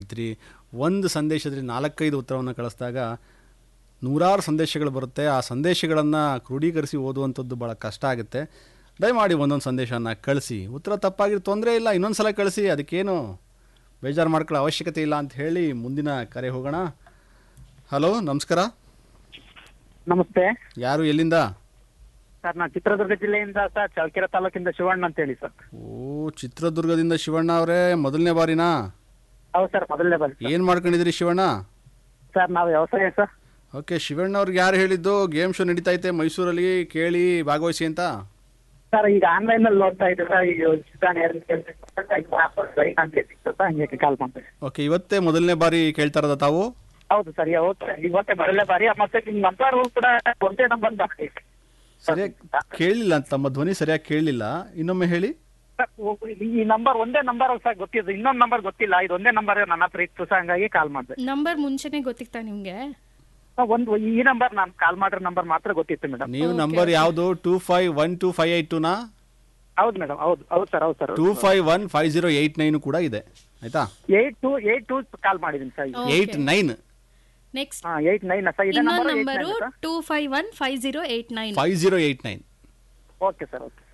ಬಿಡ್ತೀರಿ ಒಂದು ಸಂದೇಶದಲ್ಲಿ ನಾಲ್ಕೈದು ಉತ್ತರವನ್ನು ಕಳಿಸಿದಾಗ ನೂರಾರು ಸಂದೇಶಗಳು ಬರುತ್ತೆ ಆ ಸಂದೇಶಗಳನ್ನು ಕ್ರೋಢೀಕರಿಸಿ ಓದುವಂಥದ್ದು ಭಾಳ ಕಷ್ಟ ಆಗುತ್ತೆ ದಯಮಾಡಿ ಒಂದೊಂದು ಸಂದೇಶವನ್ನು ಕಳಿಸಿ ಉತ್ತರ ತಪ್ಪಾಗಿರೋ ತೊಂದರೆ ಇಲ್ಲ ಇನ್ನೊಂದು ಸಲ ಕಳಿಸಿ ಅದಕ್ಕೇನು ಬೇಜಾರು ಮಾಡ್ಕೊಳ್ಳೋ ಅವಶ್ಯಕತೆ ಇಲ್ಲ ಅಂತ ಹೇಳಿ ಮುಂದಿನ ಕರೆ ಹೋಗೋಣ ಹಲೋ ನಮಸ್ಕಾರ ನಮಸ್ತೆ ಯಾರು ಎಲ್ಲಿಂದ ಸರ್ ನಾನು ಚಿತ್ರದುರ್ಗ ಜಿಲ್ಲೆಯಿಂದ ಸರ್ ಚಳ್ಳಕೆರೆ ತಾಲೂಕಿಂದ ಶಿವಣ್ಣ ಅಂತ ಹೇಳಿ ಸರ್ ಓ ಚಿತ್ರದುರ್ಗದಿಂದ ಶಿವಣ್ಣ ಅವರೇ ಮೊದಲನೇ ಬಾರಿನಾ ಹೌದು ಸರ್ ಮೊದಲನೇ ಬಾರಿ ಏನು ಮಾಡ್ಕೊಂಡಿದ್ದೀರಿ ಶಿವಣ್ಣ ಸರ್ ನಾವು ವ್ಯವಸಾಯ ಸರ್ ಓಕೆ ಶಿವಣ್ಣ ಅವ್ರಿಗೆ ಯಾರು ಹೇಳಿದ್ದು ಗೇಮ್ ಶೋ ನಡೀತಾ ಐತೆ ಮೈಸೂರಲ್ಲಿ ಕೇಳಿ ಭಾಗವಹಿಸಿ ಅಂತ ಸರ್ ಈಗ ಆನ್ಲೈನ್ ಅಲ್ಲಿ ನೋಡ್ತಾ ಇದ್ದೀವಿ ಸರ್ ಈಗ ಚಿತ್ರಾನ್ನ ಎರಡು ಕೇಳ್ಬೇಕು ಅಂತ ಸಿಕ್ತು ಸರ್ ಹಂಗೆ ಕಾಲ್ ಮಾಡ್ತೀವಿ ಓಕೆ ಇವತ್ತೇ ಮೊದಲನೇ ಬಾರಿ ಕೇಳ್ತಾ ಇರೋದ ತಾವು ಹೌದು ಸರ್ ಯಾವತ್ತು ಇವತ್ತೇ ಮೊದಲನೇ ಬಾರಿ ಮತ್ತೆ ನಿಮ್ಮ ನಂಬರ್ ಕೂಡ ಒಂದೇ ನಂಬರ್ ಬಾಕಿ ಸರಿಯಾಗಿ ಕೇಳಲಿಲ್ಲ ಅಂತ ತಮ್ಮ ಧ್ವನಿ ಸರಿಯಾಗಿ ಕೇಳಲಿಲ್ಲ ಇನ್ನೊಮ್ಮೆ ಹೇಳಿ ಸರ್, ಈ ನಂಬರ್ ಒಂದೇ ನಂಬರ್ ಸರ್ ಗೊತ್ತಿದ್ದು ಇನ್ನೊಂದು ನಂಬರ್ ಗೊತ್ತಿಲ್ಲ ಇದು ಒಂದೇ ನಂಬರ್ ನನ್ನ ಹತ್ರ ಇತ್ತು ಸರ್ ಹಂಗಾಗಿ ಕಾಲ್ ಮಾಡಿದೆ ನಂಬರ್ ಮುಂಚೆನೆ ಗೊತ್ತಿತ್ತಾ ನಿಮ್ಗೆ ಒಂದು ಈ ನಂಬರ್ ನಾನು ಕಾಲ್ ಮಾಡಿರೋ ನಂಬರ್ ಮಾತ್ರ ಗೊತ್ತಿತ್ತು ಮೇಡಮ್ ನೀವು ನಂಬರ್ ಯಾವುದು two five one two five eight ಟೂನಾ ಹೌದು ಮೇಡಮ್ ಹೌದು ಹೌದು ಸರ್ ಹೌದು sir two five one five zero eight nine ಕೂಡ ಇದೆ ಆಯ್ತಾ eight two eight two call ಮಾಡಿದ್ದೀನಿ ಸರ್ ಈಗ. ಏಯ್ಟ್ ನೈನ್ ನೆಕ್ಸ್ಟ್ ಹಾ ಏಟ್ ನೈನ್ ಸರ್ ಇದೇ ಇನ್ನೊಂದು number number two five one five zero eight nine five zero eight nine okay sir okay